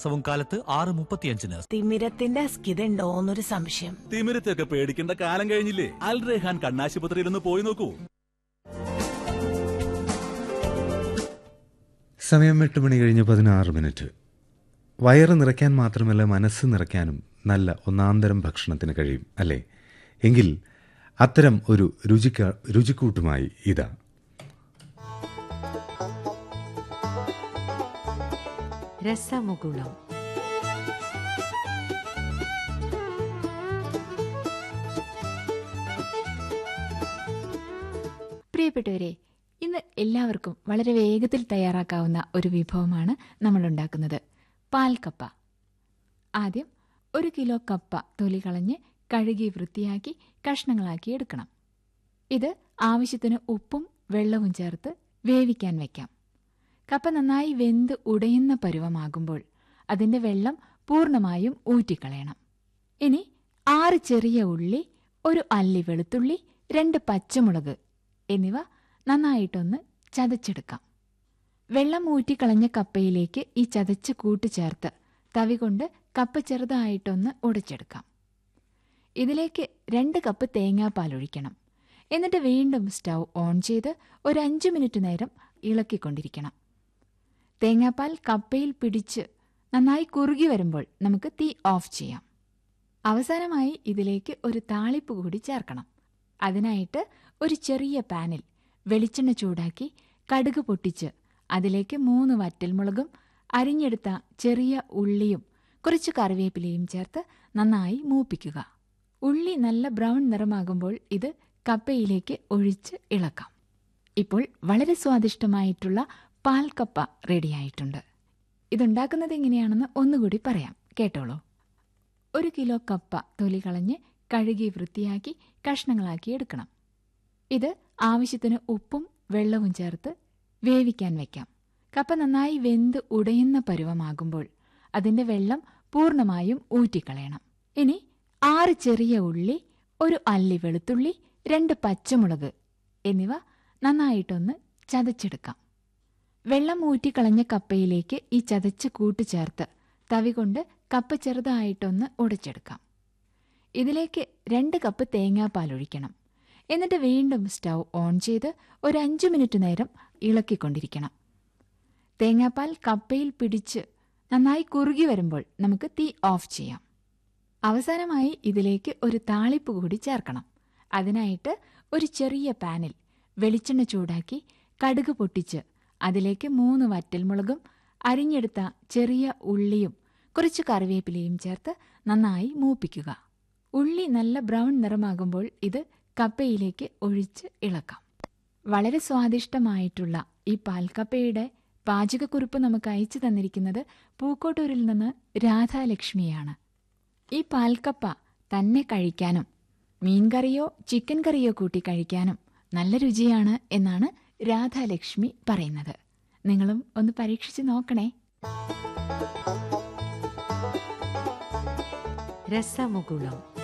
ദിവസവും കാലത്ത് ആറ് മുപ്പത്തിയഞ്ചിന് തിമിരത്തിന്റെ അസ്കിതണ്ടോന്നൊരു സംശയം തിമിരത്തെയൊക്കെ പേടിക്കേണ്ട കാലം കഴിഞ്ഞില്ലേ അൽ റെഹാൻ കണ്ണാശുപത്രിയിൽ ഒന്ന് പോയി നോക്കൂ സമയം എട്ട് മണി കഴിഞ്ഞ് പതിനാറ് മിനിറ്റ് വയറ് നിറയ്ക്കാൻ മാത്രമല്ല മനസ്സ് നിറയ്ക്കാനും നല്ല ഒന്നാന്തരം ഭക്ഷണത്തിന് കഴിയും അല്ലേ എങ്കിൽ അത്തരം ഒരു രുചിക്ക രുചിക്കൂട്ടുമായി ഇതാ രസമുകുളം പ്രിയപ്പെട്ടവരെ ഇന്ന് എല്ലാവർക്കും വളരെ വേഗത്തിൽ തയ്യാറാക്കാവുന്ന ഒരു വിഭവമാണ് നമ്മൾ ഉണ്ടാക്കുന്നത് പാൽക്കപ്പ ആദ്യം ഒരു കിലോ കപ്പ തൊലി കളഞ്ഞ് കഴുകി വൃത്തിയാക്കി കഷ്ണങ്ങളാക്കി എടുക്കണം ഇത് ആവശ്യത്തിന് ഉപ്പും വെള്ളവും ചേർത്ത് വേവിക്കാൻ വയ്ക്കാം കപ്പ നന്നായി വെന്ത് ഉടയുന്ന പരുവമാകുമ്പോൾ അതിന്റെ വെള്ളം പൂർണ്ണമായും ഊറ്റിക്കളയണം ഇനി ആറ് ചെറിയ ഉള്ളി ഒരു അല്ലി വെളുത്തുള്ളി രണ്ട് പച്ചമുളക് എന്നിവ നന്നായിട്ടൊന്ന് ചതച്ചെടുക്കാം വെള്ളം ഊറ്റിക്കളഞ്ഞ കപ്പയിലേക്ക് ഈ ചതച്ച കൂട്ട് ചേർത്ത് തവി കൊണ്ട് കപ്പ ചെറുതായിട്ടൊന്ന് ഉടച്ചെടുക്കാം ഇതിലേക്ക് രണ്ട് കപ്പ് തേങ്ങാപ്പാൽ ഒഴിക്കണം എന്നിട്ട് വീണ്ടും സ്റ്റൗ ഓൺ ചെയ്ത് ഒരു അഞ്ച് മിനിറ്റ് നേരം ഇളക്കിക്കൊണ്ടിരിക്കണം തേങ്ങാപ്പാൽ കപ്പയിൽ പിടിച്ച് നന്നായി കുറുകി വരുമ്പോൾ നമുക്ക് തീ ഓഫ് ചെയ്യാം അവസാനമായി ഇതിലേക്ക് ഒരു താളിപ്പ് കൂടി ചേർക്കണം അതിനായിട്ട് ഒരു ചെറിയ പാനിൽ വെളിച്ചെണ്ണ ചൂടാക്കി കടുക് പൊട്ടിച്ച് അതിലേക്ക് മൂന്ന് വറ്റൽമുളകും അരിഞ്ഞെടുത്ത ചെറിയ ഉള്ളിയും കുറച്ച് കറിവേപ്പിലയും ചേർത്ത് നന്നായി മൂപ്പിക്കുക ഉള്ളി നല്ല ബ്രൗൺ നിറമാകുമ്പോൾ ഇത് കപ്പയിലേക്ക് ഒഴിച്ച് ഇളക്കാം ഇപ്പോൾ വളരെ സ്വാദിഷ്ടമായിട്ടുള്ള പാൽക്കപ്പ റെഡിയായിട്ടുണ്ട് ഇതുണ്ടാക്കുന്നത് എങ്ങനെയാണെന്ന് ഒന്നുകൂടി പറയാം കേട്ടോളൂ ഒരു കിലോ കപ്പ തൊലി കളഞ്ഞ് കഴുകി വൃത്തിയാക്കി കഷ്ണങ്ങളാക്കി എടുക്കണം ഇത് ആവശ്യത്തിന് ഉപ്പും വെള്ളവും ചേർത്ത് വേവിക്കാൻ വയ്ക്കാം കപ്പ നന്നായി വെന്ത് ഉടയുന്ന പരുവമാകുമ്പോൾ അതിന്റെ വെള്ളം പൂർണ്ണമായും ഊറ്റിക്കളയണം ഇനി ആറ് ചെറിയ ഉള്ളി ഒരു അല്ലി വെളുത്തുള്ളി രണ്ട് പച്ചമുളക് എന്നിവ നന്നായിട്ടൊന്ന് ചതച്ചെടുക്കാം വെള്ളം ഊറ്റിക്കളഞ്ഞ കപ്പയിലേക്ക് ഈ ചതച്ച കൂട്ട് ചേർത്ത് തവി കൊണ്ട് കപ്പ ചെറുതായിട്ടൊന്ന് ഉടച്ചെടുക്കാം ഇതിലേക്ക് രണ്ട് കപ്പ് തേങ്ങാപ്പാൽ ഒഴിക്കണം എന്നിട്ട് വീണ്ടും സ്റ്റൗ ഓൺ ചെയ്ത് ഒരു അഞ്ച് മിനിറ്റ് നേരം ഇളക്കിക്കൊണ്ടിരിക്കണം തേങ്ങാപ്പാൽ കപ്പയിൽ പിടിച്ച് നന്നായി കുറുകി വരുമ്പോൾ നമുക്ക് തീ ഓഫ് ചെയ്യാം അവസാനമായി ഇതിലേക്ക് ഒരു താളിപ്പ് കൂടി ചേർക്കണം അതിനായിട്ട് ഒരു ചെറിയ പാനിൽ വെളിച്ചെണ്ണ ചൂടാക്കി കടുക് പൊട്ടിച്ച് അതിലേക്ക് മൂന്ന് വറ്റൽമുളകും അരിഞ്ഞെടുത്ത ചെറിയ ഉള്ളിയും കുറച്ച് കറിവേപ്പിലയും ചേർത്ത് നന്നായി മൂപ്പിക്കുക ഉള്ളി നല്ല ബ്രൗൺ നിറമാകുമ്പോൾ ഇത് കപ്പയിലേക്ക് ഒഴിച്ച് ഇളക്കാം വളരെ സ്വാദിഷ്ടമായിട്ടുള്ള ഈ പാൽക്കപ്പയുടെ പാചകക്കുറിപ്പ് നമുക്ക് അയച്ചു തന്നിരിക്കുന്നത് പൂക്കോട്ടൂരിൽ നിന്ന് രാധാലക്ഷ്മിയാണ് ഈ പാൽക്കപ്പ തന്നെ കഴിക്കാനും മീൻകറിയോ ചിക്കൻ കറിയോ കൂട്ടി കഴിക്കാനും നല്ല രുചിയാണ് എന്നാണ് രാധാലക്ഷ്മി പറയുന്നത് നിങ്ങളും ഒന്ന് പരീക്ഷിച്ച് നോക്കണേ രസമുകുളം